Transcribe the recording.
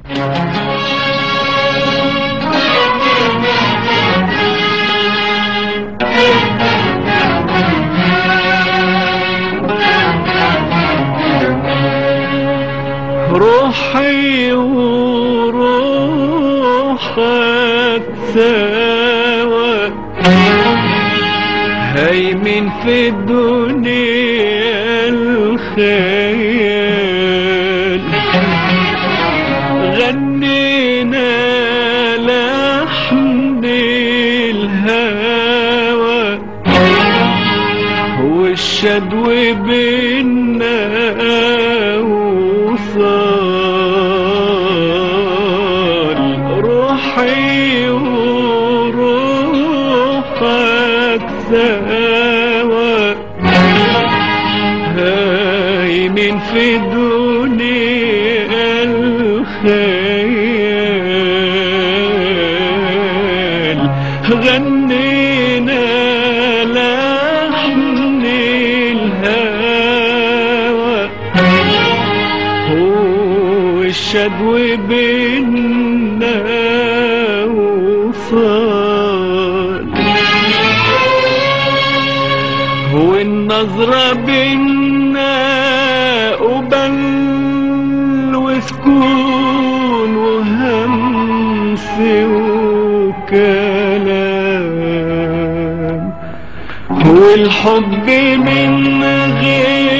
روحي وروحك سوا هيمن في الدنيا الخيال غنينا لحن الهوى والشدو بينا وصال روحي وروحك سوا هايمين في دنيا الخيال غنينا لحن الهوى هو الشدو بينا وصال هو النظرة بينا وبل وسكون وهمس وكلام هو الحب من غير